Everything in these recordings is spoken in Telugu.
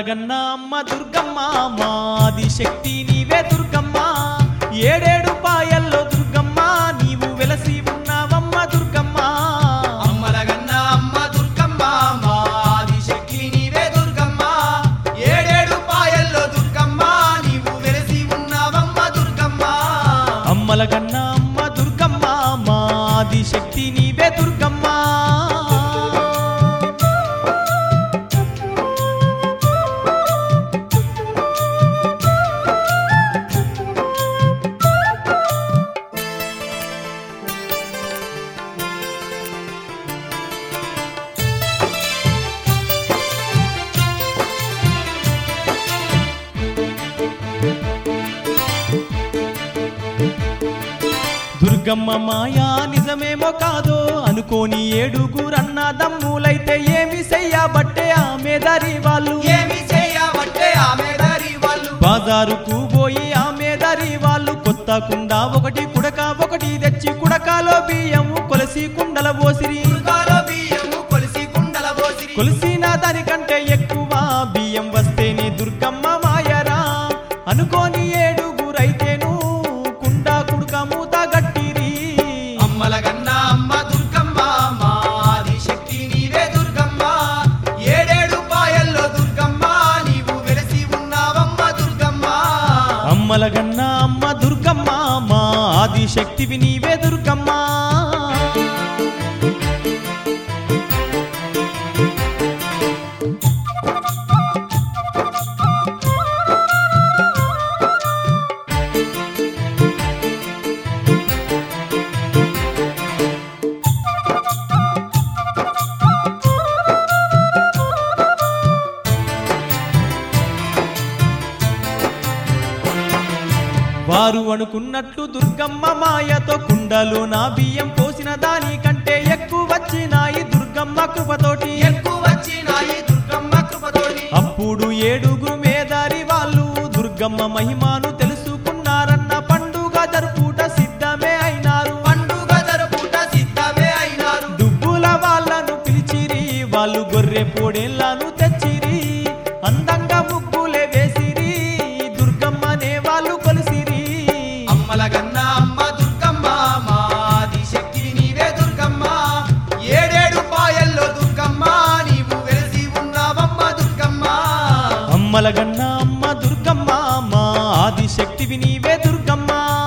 అమ్మలగన్న అమ్మ దుర్గమ్మ మాది శక్తి నీవే దుర్గమ్మ ఏడేడు పాయల్లో దుర్గమ్మ నీవు వెలసి ఉన్నావమ్మ దుర్గమ్మ అమ్మలగన్న అమ్మ దుర్గమ్మ మాది శక్తి నీవే దుర్గమ్మ ఏడేడు పాయల్లో దుర్గమ్మ నీవు వెలసి ఉన్నావమ్మ దుర్గమ్మ అమ్మలగన్న అమ్మ దుర్గమ్మ మాది శక్తి నీవే దుర్గమ్మ దుర్గమ్మ మాయా నిజమేమో కాదో అనుకోని ఏడుగురన్న దమ్ములైతే ఏమి చెయ్యబట్టే ఆమె దరి వాళ్ళు ఏమి చేయబట్టే ఆమె దారి వాళ్ళు బాజారుకు పోయి ఆమె దరి వాళ్ళు కొత్త కుండ ఒకటి కుడక ఒకటి తెచ్చి కుడకాలో బియ్యము కొలసి కుండల పోసిరి దుర్గాలో బియ్యము కొలిసి కుండల పోసిరి కొలిసిన దానికంటే ఎక్కువ బియ్యం వస్తేనే దుర్గమ్మ మాయరా అనుకోని ఏడుగురైతేను కుండ కుడుక మూత గట్టిరి అమ్మలగన్న అమ్మ దుర్గమ్మ మాది శక్తి నీవే దుర్గమ్మ ఏడేడు పాయల్లో దుర్గమ్మ నీవు వెలసి ఉన్నావమ్మ దుర్గమ్మ అమ్మలగన్న అమ్మ దుర్గమ్మ మా ఆది శక్తివి నీవే దుర్గమ్మ వారు అనుకున్నట్లు దుర్గమ్మ మాయతో కుండలో నా బియ్యం పోసిన దానికంటే ఎక్కువ వచ్చినాయి దుర్గమ్మ కృపతోటి ఎక్కువ వచ్చినాయి దుర్గమ్మ కృపతోని అప్పుడు ఏడుగురు మేదారి వాళ్ళు దుర్గమ్మ మహిమాను తెలుసుకున్నారన్న పండుగ జరుపుట సిద్ధమే అయినారు పండుగ జరుపుట సిద్ధమే అయినారు డుబ్బుల వాళ్ళను పిలిచిరి వాళ్ళు గొర్రె పొడేళ్లను తెచ్చిరి అందంగా ముగ్గులే వేసిరి దుర్గమ్మనే వాళ్ళు కొలిసిరి అమ్మలగన్న అమ్మ దుర్గమ్మ మాది శక్తి నీవే దుర్గమ్మ ఏడేడు పాయల్లో దుర్గమ్మ నీవు వెలసి ఉన్నావమ్మ దుర్గమ్మ అమ్మలగన్న అమ్మ దుర్గమ్మ మా ఆది శక్తివి నీవే దుర్గమ్మ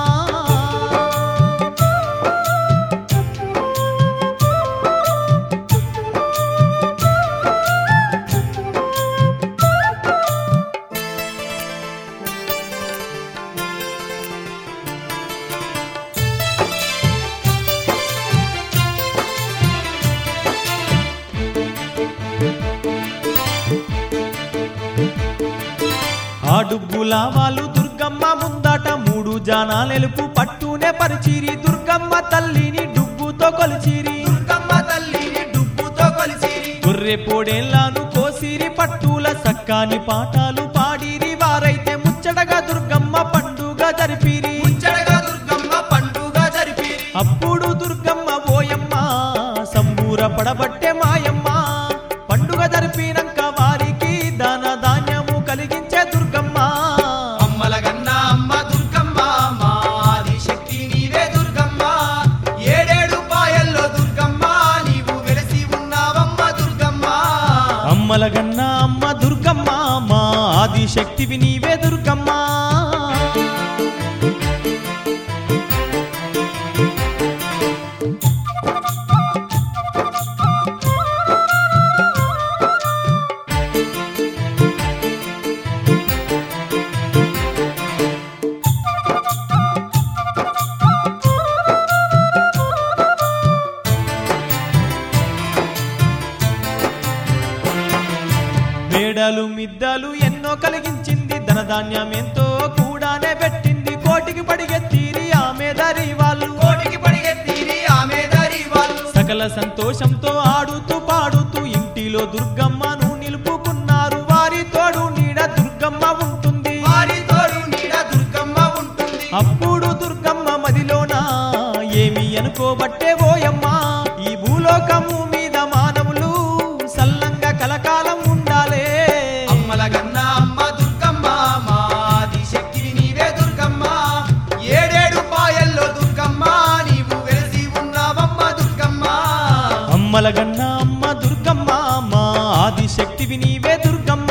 ఆ డుబ్బుల వాళ్ళు దుర్గమ్మ ముందట మూడు జానాలెలుపు పట్టునే పరిచిరి దుర్గమ్మ తల్లిని డుబ్బుతో కొలిచిరి దుర్గమ్మ తల్లిని డుబ్బుతో కొలిసిరి గొర్రె పొడేళ్లను కోసిరి పట్టుల సక్కాని పాఠాలు పాడిరి వారైతే ముచ్చటగా దుర్గమ్మ పండుగ జరిపిరి ముచ్చటగా దుర్గమ్మ పండుగ జరిపిరి అప్పుడు దుర్గమ్మ ఓయమ్మ సంబూర పడబట్టే మాయమ్మ పండుగ జరిపినాక వారికి దాన ధాన్యము కలిగించే దుర్గమ్మ అమ్మలగన్న అమ్మ దుర్గమ్మ మాది శక్తి నీవే దుర్గమ్మ ఏడేడు పాయల్లో దుర్గమ్మ నీవు వెలసి ఉన్నావమ్మ దుర్గమ్మ అమ్మలగన్న అమ్మ దుర్గమ్మ మా ఆది శక్తివి నీవే దుర్గమ్మ మేడలు మిద్దలు ఎన్నో కలిగించింది ధనధాన్యం ఎంతో కూడానే పెట్టింది కోటికి పడిగెత్తిరి ఆమె దరి వాళ్ళు కోటికి పడిగెత్తిరి ఆమె దారి వాళ్ళు సకల సంతోషంతో ఆడుతూ పాడుతూ ఇంటిలో దుర్గమ్మను నిలుపుకున్నారు వారి తోడు నీడ దుర్గమ్మ ఉంటుంది వారి తోడు నీడ దుర్గమ్మ ఉంటుంది అప్పుడు దుర్గమ్మ మదిలోన ఏమి అనుకోబట్టే ఓయమ్మ ఈ భూలోకము మీద మానవులు సల్లంగా కలకాలం ఉండాలే అమ్మలగన్న అమ్మలగన్న అమ్మ దుర్గమ్మ మా ఆదిశక్తివి నీవే దుర్గమ్మ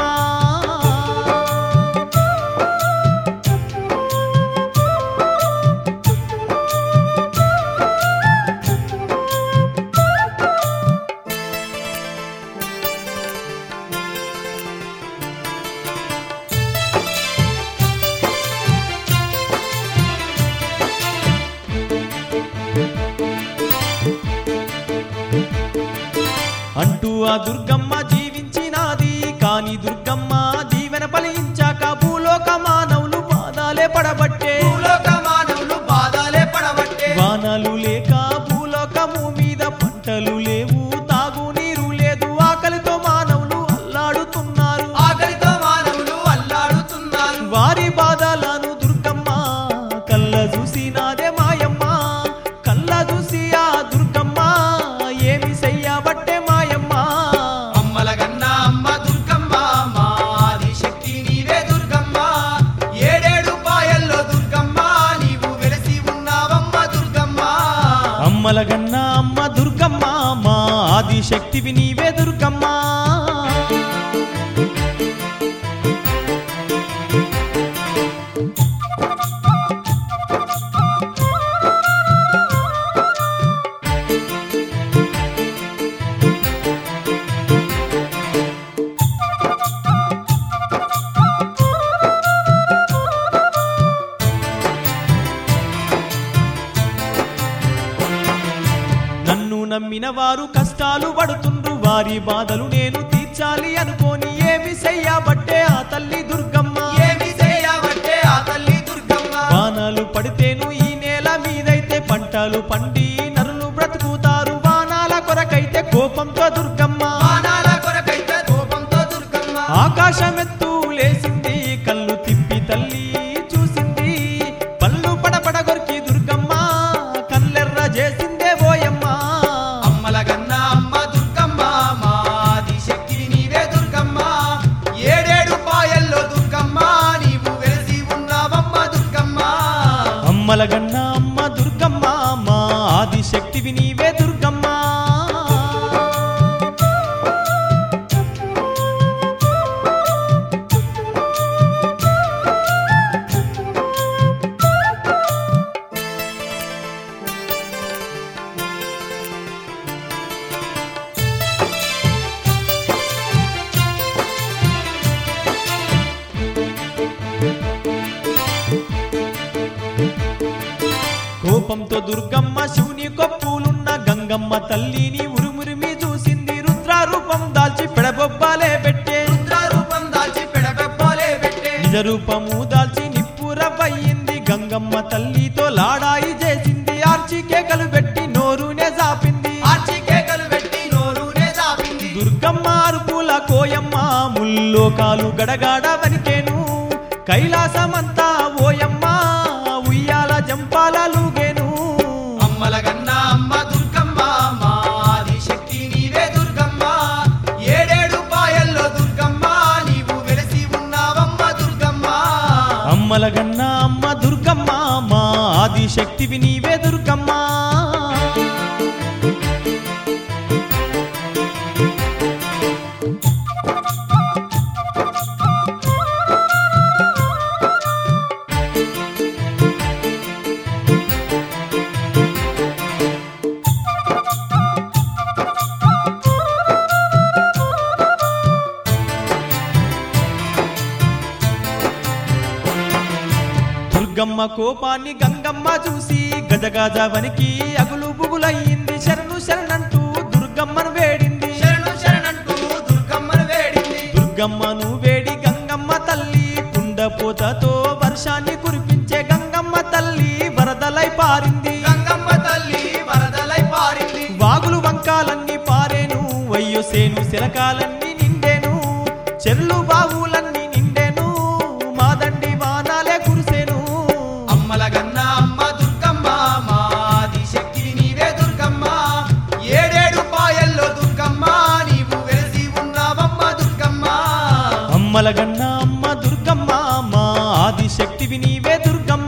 అంటూ ఆ దుర్గమ్మ జీవించినాది కాని దుర్గమ్మ దీవెన ఫలించాక భూలోక మానవులు పాదాలే పడబట్టే భూలోక మానవులు బాధాలే పడబట్టే వానలు లేక భూలోకము మీద పంటలు లేవు తాగునీరు లేదు ఆకలితో మానవులు అల్లాడుతున్నారు ఆకలితో మానవులు అల్లాడుతున్నారు వారి బాధలను దుర్గమ్మ కళ్ళ చూసి నాదే మాయమ్మ కళ్ళ చూసి ఆ దుర్గమ్మ ఏమి చెయ్యబట్టే మాయమ్మ అమ్మల గన్న అమ్మ దుర్గమ్మ మాది శక్తి నీవే దుర్గమ్మ ఏడేడు పాయల్లో దుర్గమ్మ నీవు వెలసి ఉన్నావమ్మ దుర్గమ్మ అమ్మల గన్న అమ్మ దుర్గమ్మ మా ఆది శక్తివి నీవే దుర్గమ్మ నన్ను నమ్మిన వారు కష్టాలు పడుతుండ్రు వారి బాధలు నేను తీర్చాలి అనుకోని ఏమి చెయ్యబట్టే ఆ తల్లి దుర్గమ్మ ఏమి చేయబట్టే ఆ తల్లి దుర్గమ్మ వానలు పడితేను ఈ నేల మీదైతే పంటలు పండి నరులు బ్రతుకుతారు వానాల కొరకైతే కోపంతో దుర్గమ్మ మానాల కొరకైతే కోపంతో దుర్గమ్మ ఆకాశమెత్తు లేసింది కళ్ళు తిప్పి తల్లి చూసింది పళ్ళు పడపడ గొరికి దుర్గమ్మ కళ్ళెర్ర చేసిందే ఓయమ్మ అమ్మల గన్న అమ్మ దుర్గమ్మ మాది శక్తి నీవే దుర్గమ్మ ఏడేడు పాయల్లో దుర్గమ్మ నీవు వెలసి ఉన్నావమ్మ దుర్గమ్మ అమ్మల గన్న అమ్మ దుర్గమ్మ మా ఆది శక్తివి నీవే దుర్గమ్మ కోపంతో దుర్గమ్మ శివుని కొప్పులున్న గంగమ్మ తల్లిని ఉరుమురిమి చూసింది రుద్రారూపం దాల్చి పెడబొబ్బాలే పెట్టే రుద్ర రూపం దాల్చి పెడబెప్పాలే పెట్టే నిజ రూపము దాల్చి నిప్పురవ్వయింది గంగమ్మ తల్లితో లాడాయి చేసింది ఆర్చి కేకలు పెట్టి నోరునే జాపింది ఆర్చి కేకలు పెట్టి నోరునే చాపింది దుర్గమ్మ అరుపుల కోయమ్మ ముల్లోకాలు గడగాడ వనికేను కైలాసమంతా ఓయమ్మ ఉయ్యాల జంపాలలుగేను అమ్మల గన్న అమ్మ దుర్గమ్మ మాది శక్తి నీవే దుర్గమ్మ ఏడేడు పాయల్లో దుర్గమ్మ నీవు వెలసి ఉన్నావమ్మ దుర్గమ్మ అమ్మల గన్న అమ్మ దుర్గమ్మ మా ఆది శక్తివి నీవే దుర్గమ్మ దుర్గమ్మ కోపాన్ని గంగమ్మ చూసి గజగజ వనికి అగులు బుగులయ్యింది శరణు శరణంటూ దుర్గమ్మను వేడింది శరణు శరణంటూ దుర్గమ్మను వేడింది దుర్గమ్మను వేడి గంగమ్మ తల్లి కుండపోతతో వర్షాన్ని కురిపించే గంగమ్మ తల్లి వరదలై పారింది గంగమ్మ తల్లి వరదలై పారింది వాగులు వంకాలన్నీ పారేను వయ్యో సేను శిలకాలన్నీ నిండేను చెర్లు బావులన్నీ నిండేను మాదండి వానాలే కురిసేను అమ్మల గన్న అమ్మ దుర్గమ్మ మాది శక్తి నీవే దుర్గమ్మ ఏడేడు పాయల్లో దుర్గమ్మ నీవు వెలసి ఉన్నావమ్మ దుర్గమ్మ అమ్మల గన్న అమ్మ దుర్గమ్మ మా ఆది శక్తివి నీవే దుర్గమ్మ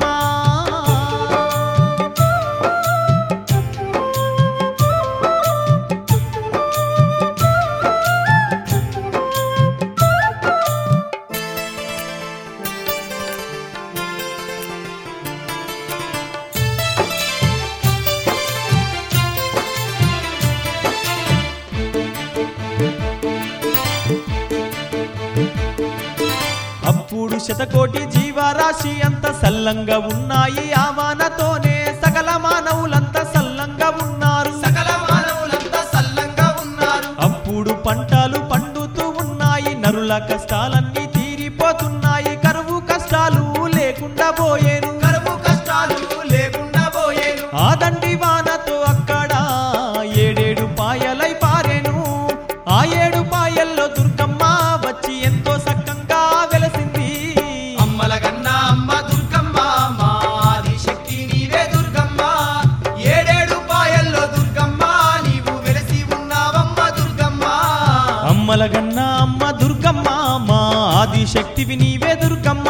శతకోటి జీవరాశి అంత సల్లంగా ఉన్నాయి ఆ వానతోనే సకల మానవులంతా సల్లంగా ఉన్నారు సకల మానవులంతా సల్లంగా ఉన్నారు అప్పుడు పంటలు పండుతూ ఉన్నాయి నరుల కష్టాలన్నీ తీరిపోతున్నాయి కరువు కష్టాలు లేకుండా పోయేను కరువు కష్టాలు లేకుండా పోయేను ఆ దండి వానతో అక్కడ ఏడేడు పాయలై పారేను ఆ ఏడు పాయల్లో దుర్గమ్మ వచ్చి ఎంతో సక్కంగా వెలసింది అమ్మల గన్నా అమ్మ దుర్గమ్మ మాది శక్తి నీవే దుర్గమ్మ ఏడేడు పాయల్లో దుర్గమ్మ నీవు వెలసి ఉన్నావమ్మ దుర్గమ్మ అమ్మల గన్న అమ్మ దుర్గమ్మ మా ఆది శక్తివి నీవే దుర్గమ్మ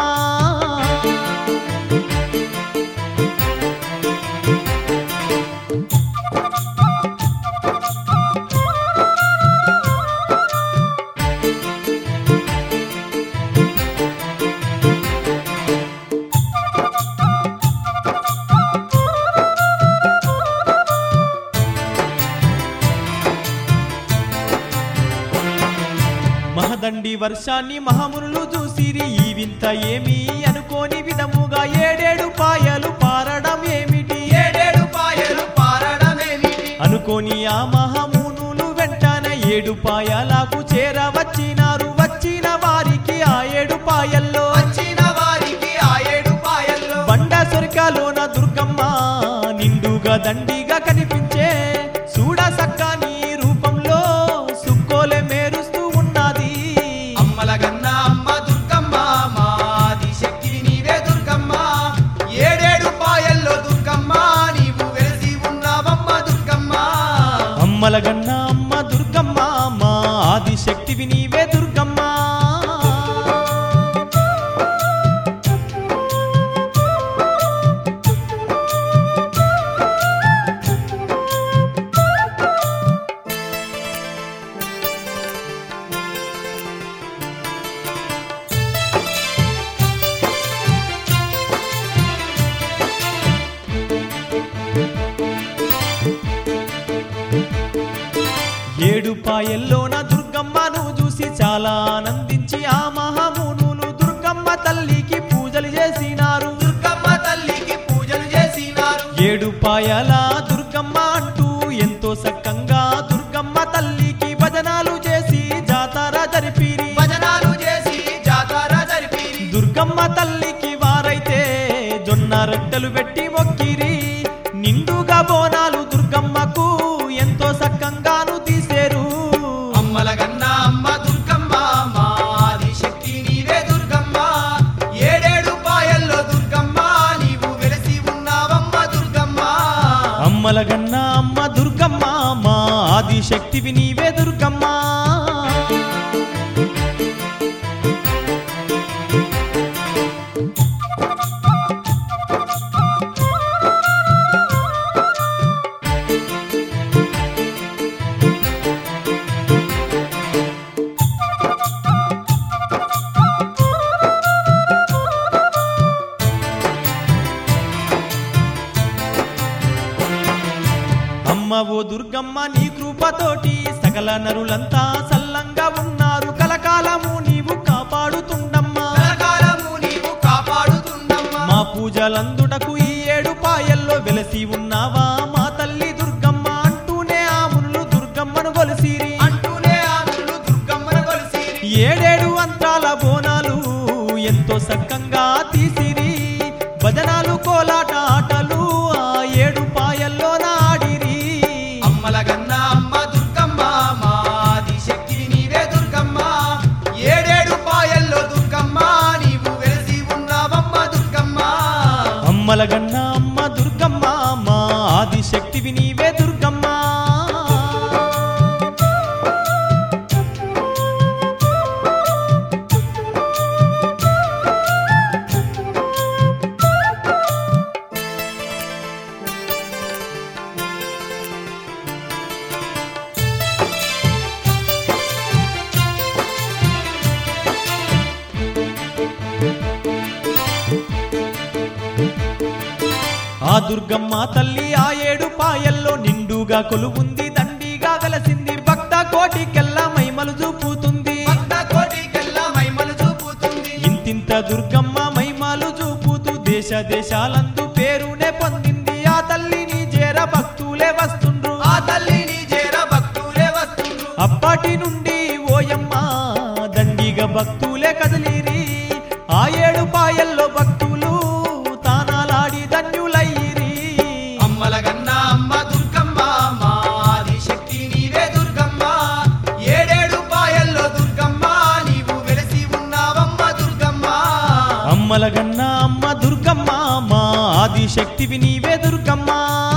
మహదండి వర్షాన్ని మహమునులు చూసిరి ఈ వింత ఏమి అనుకోని విధముగా ఏడేడు పాయలు పారడం ఏమిటి ఏడేడు పాయలు పారడమేమిటి అనుకోని ఆ మహమునులు వెంటనే ఏడు పాయలకు చేరవచ్చినారు వచ్చిన వారికి ఆ ఏడు పాయల్లో వచ్చిన వారికి ఆ ఏడు పాయల్లో బండ సొరికాలోన దుర్గమ్మ నిండుగా దండిగా కనిపించే చూడ సక్కని రూపంలో సుక్కోలే మేరుస్తూ ఉన్నది అమ్మల గన్నా అమ్మ దుర్గమ్మ మాది శక్తి నీవే దుర్గమ్మ ఏడేడు పాయల్లో దుర్గమ్మ నీవు వెలసి ఉన్నావమ్మ దుర్గమ్మ అమ్మల గన్న అమ్మ దుర్గమ్మ మా ఆది శక్తివి నీవే దుర్గమ్మ ఏడు పాయల్లోన దుర్గమ్మను చూసి చాలా ఆనందించి ఆ మహామునులు దుర్గమ్మ తల్లికి పూజలు చేసినారు దుర్గమ్మ తల్లికి పూజలు చేసినారు ఏడు పాయల దుర్గమ్మ అంటూ ఎంతో సక్కంగా దుర్గమ్మ తల్లికి భజనాలు చేసి జాతర జరిపిరి భజనాలు చేసి జాతర జరిపిరి దుర్గమ్మ తల్లికి వారైతే జొన్న రొట్టెలు పెట్టి మొక్కిరి నిండుగా బోనాలు దుర్గమ్మకు ఎంతో సక్కంగాను తీసేరు అమ్మల గన్నా అమ్మ దుర్గమ్మ మాది శక్తి నీవే దుర్గమ్మ ఏడేడు పాయల్లో దుర్గమ్మ నీవు వెలసి ఉన్నావమ్మ దుర్గమ్మ అమ్మల గన్న అమ్మ దుర్గమ్మ మా ఆది శక్తివి నీవే దుర్గమ్మ అమ్మ ఓ దుర్గమ్మ నీ కృపతోటి సకల నరులంతా సల్లంగా ఉన్నారు కలకాలము నీవు కాపాడుతుండమ్మా కలకాలము నీవు కాపాడుతుండమ్మా మా పూజలందుటకు ఈ ఏడు పాయల్లో వెలసి ఉన్నావా మా తల్లి దుర్గమ్మ అంటూనే ఆ మునులు దుర్గమ్మను కొలిసిరి అంటూనే ఆములు దుర్గమ్మను కొలిసిరి ఏడేడు అంత్రాల బోనాలు ఎంతో సక్కంగా తీసిరి భజనాలు కోలాట ఆటలు ఆ ఏడు పాయల్లో నాడిరి అమ్మల గన్నా అమ్మ దుర్గమ్మ మాది శక్తి నీవే దుర్గమ్మ ఏడేడు పాయల్లో దుర్గమ్మ నీవు వెలసి ఉన్నావమ్మ దుర్గమ్మ అమ్మల గన్న అమ్మ దుర్గమ్మ మా ఆది శక్తివి నీవే దుర్గమ్మ ఆ దుర్గమ్మ తల్లి ఆ ఏడు పాయల్లో నిండుగా కొలువుంది దండిగా వెలసింది భక్త కోటికెల్లా మైమలు చూపుతుంది భక్త కోటికెల్లా మైమలు చూపుతుంది ఇంతింత ఇంత దుర్గమ్మ మహిమాలు చూపుతూ దేశ దేశాలందు పేరునే పొందింది ఆ తల్లిని చేర భక్తులే వస్తుండ్రు ఆ తల్లిని చేర భక్తులే వస్తుండ్రు అప్పటి నుండి ఓయమ్మ దండిగా భక్తులే కదిలిరి ఆ ఏడు పాయల్లో భక్తులు తానాలాడి ధన్యులయ్యిరి అమ్మల గన్న అమ్మ దుర్గమ్మ మా ఆది శక్తి నీవే దుర్గమ్మ ఏడేడు పాయల్లో దుర్గమ్మ నీవు వెలసి ఉన్నావమ్మ దుర్గమ్మ అమ్మల గన్న అమ్మ దుర్గమ్మ మా ఆది శక్తివి నీవే దుర్గమ్మ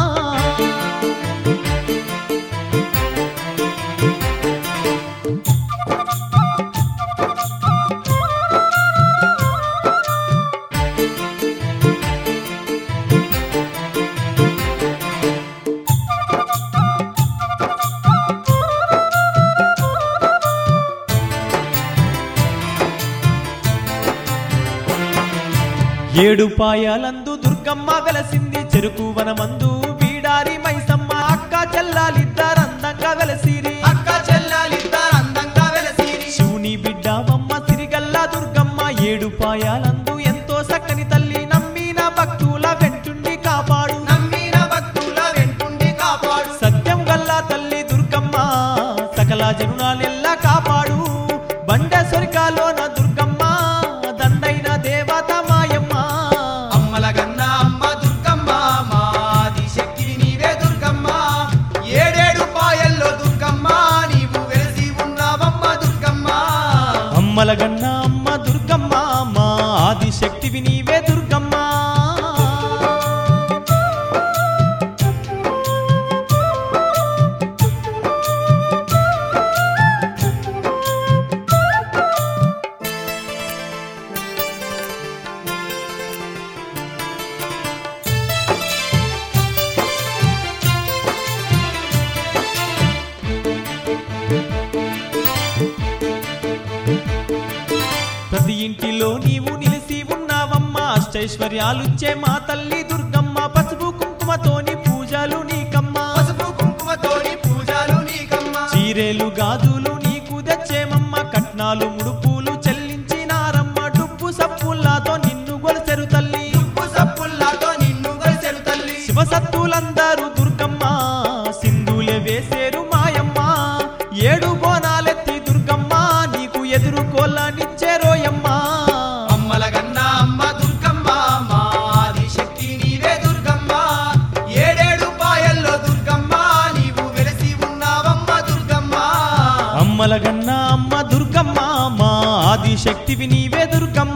ఏడు పాయాలందు దుర్గమ్మ వెలసింది చెరుకు వనమందు బీడారి మైసమ్మ అక్క చెల్లాలిద్దరందంగా వెలసిరి అక్క చెల్లాలిద్దరు అందంగా వెలసిరి శివుని బిడ్డవమ్మ సిరిగల్ల దుర్గమ్మ ఏడు పాయాలందు ఎంతో సక్కని తల్లి నమ్మిన భక్తుల వెంటుండి కాపాడు నమ్మిన భక్తుల వెంటుండి కాపాడు సత్యం గల్ల తల్లి దుర్గమ్మ సకల జనునాలెల్లా కాపాడు బండ స్వర్గాలోన దుర్గమ్మ దండైన దేవత మాయమ్మ అమ్మల గన్న అమ్మ దుర్గమ్మ మా ఆది శక్తి నీవే దుర్గమ్మ ఏడేడు పాయల్లో దుర్గమ్మ నీవు వెలసి ఉన్నావమ్మ దుర్గమ్మ అమ్మల గన్న అమ్మ దుర్గమ్మ మా ఆది శక్తివి నీవే దుర్గమ్మ ప్రతి ఇంటిలో నీవు నిలిసి ఉన్నావమ్మ అష్టైశ్వర్యాలుచ్చే మా తల్లి దుర్గమ్మ పసుపు కుంకుమతోని పూజలు నీకమ్మ పసుపు కుంకుమతోని పూజలు నీకమ్మ చీరేలు గాజులు నీకు తెచ్చేమమ్మ కట్నాలు ముడుపులు చెల్లించినారమ్మ డుప్పు సప్పుల్లాతో నిన్ను గొలిసెరు తల్లి ఉప్పు సప్పుల్లాతో నిన్ను గలిసెరు తల్లి శివసత్తులందరూ దుర్గమ్మ సింధులే వేసేరు మాయమ్మ ఏడు బోనాలెత్తి దుర్గమ్మ నీకు ఎదురుకోళ్ళనిచ్చేరోయమ్మ అమ్మల గన్న అమ్మ దుర్గమ్మ మా ఆది శక్తి నీవే దుర్గమ్మ ఏడేడు పాయల్లో దుర్గమ్మ నీవు వెలసి ఉన్నావమ్మ దుర్గమ్మ అమ్మల గన్న అమ్మ దుర్గమ్మ మా ఆది శక్తివి నీవే దుర్గమ్మ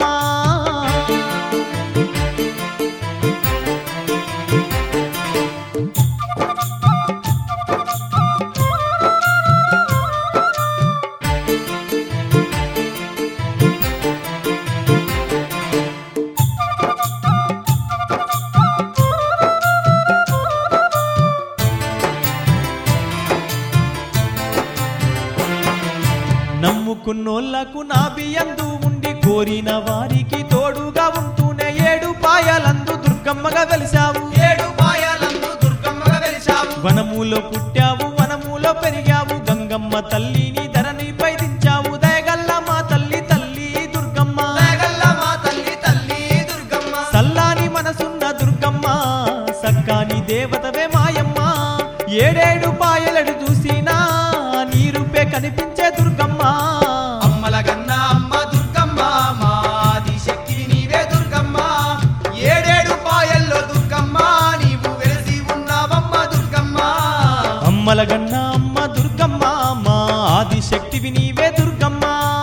నమ్ముకున్నోళ్లకు నా బియందు ఉండి కోరిన వారికి తోడుగా ఉంటూనే ఏడు పాయలందు దుర్గమ్మగా వెలిసావు ఏడు పాయలందు దుర్గమ్మగా వెలిశావు వనములో పుట్టావు వనములో పెరిగావు గంగమ్మ తల్లిని ధరణిపై దించావు దయగల్ల మా తల్లి తల్లి దుర్గమ్మ దయగల్ల మా తల్లి తల్లి దుర్గమ్మ సల్లాని మనసున్న దుర్గమ్మ సక్కాని దేవతవే మాయమ్మ ఏడేడు పాయలడు చూసినా నీ రూపే కనిపించే దుర్గమ్మ అమ్మల గన్న అమ్మ దుర్గమ్మ మా ఆది శక్తి నీవే దుర్గమ్మ ఏడేడు పాయల్లో దుర్గమ్మ నీవు వెలసి ఉన్నావమ్మ దుర్గమ్మ అమ్మల గన్న అమ్మ దుర్గమ్మ మా ఆది శక్తివి నీవే దుర్గమ్మ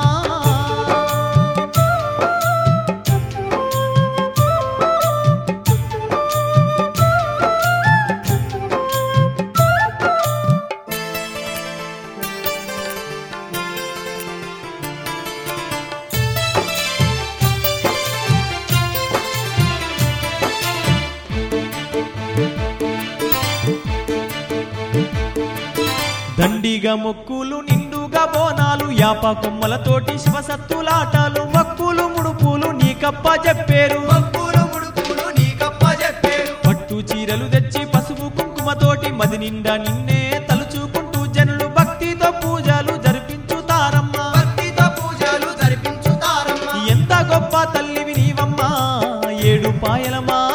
దండిగా మొక్కులు నిండుగా బోనాలు యాప కొమ్మలతోటి శివసత్తులాటలు మొక్కులు ముడుపులు నీకప్ప చెప్పేరు మక్కులు ముడుపులు నీకప్ప చెప్పేరు పట్టు చీరలు తెచ్చి పసుపు కుంకుమతోటి మది నిండా నిన్నే తలుచుకుంటూ జనులు భక్తితో పూజలు జరిపించుతారమ్మా భక్తితో పూజలు జరిపించుతారమ్మ ఎంత గొప్ప తల్లి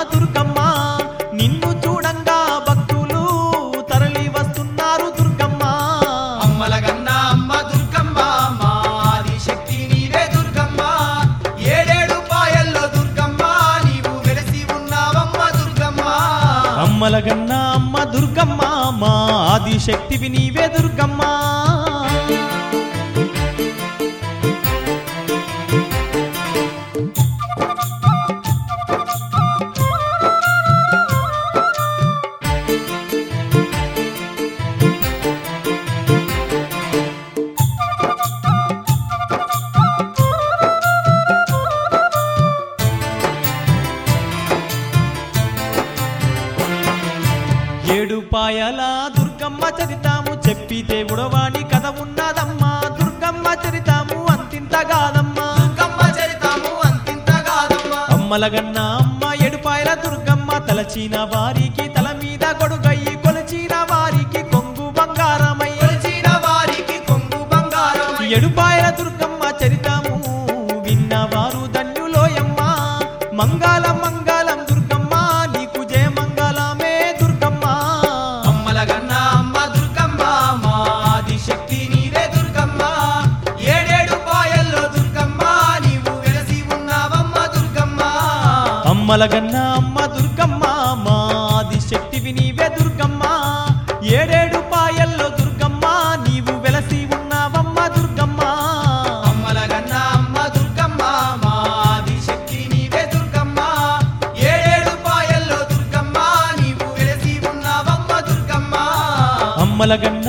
దుర్గమ్మ నిన్ను చూడంగా భక్తులు తరలి వస్తున్నారు దుర్గమ్మ అమ్మల గన్న అమ్మ దుర్గమ్మ మా ఆదిశక్తి నీవే దుర్గమ్మ ఏడేడు పాయల్లో దుర్గమ్మ నీవు వెలసి ఉన్నావమ్మ దుర్గమ్మ అమ్మల గన్న అమ్మ దుర్గమ్మ మా ఆదిశక్తివి నీవే దుర్గమ్మ ఏడు పాయల దుర్గమ్మ చరితాము చెప్పి దేవుడవాణి కథ ఉన్నదమ్మా దుర్గమ్మ చరితాము అంతింత కాదమ్మా దుర్గమ్మ చరితము అంతింత కాదమ్మ అమ్మలగన్న అమ్మ ఏడుపాయల దుర్గమ్మ తలచిన వారికి తల మీద గొడుగయ్యి కొలిచిన వారికి కొంగు బంగారమై కొలిచిన వారికి కొంగు బంగారం ఎడుపాయల దుర్గమ్మ చరితము విన్నవారు ధన్యులోయమ్మ మంగళం మంగళం దుర్గమ్మ నీకు జయ మంగళమే దుర్గమ్మ అమ్మల గన్న అమ్మ దుర్గమ్మ మా ఆదిశక్తి నీవే దుర్గమ్మ ఏడేడు పాయల్లో దుర్గమ్మ నీవు వెలసి ఉన్నావమ్మ దుర్గమ్మ అమ్మలగన్న అమ్మ దుర్గమ్మ మా ఆదిశక్తివి నీవే దుర్గమ్మ ఏడేడు పాయల్లో దుర్గమ్మ నీవు వెలసి ఉన్నావమ్మ దుర్గమ్మ అమ్మల గన్న అమ్మ దుర్గమ్మ మా ఆదిశక్తి నీవే దుర్గమ్మ ఏడేడు పాయల్లో దుర్గమ్మ నీవు వెలసి ఉన్నావమ్మ దుర్గమ్మ అమ్మలగన్న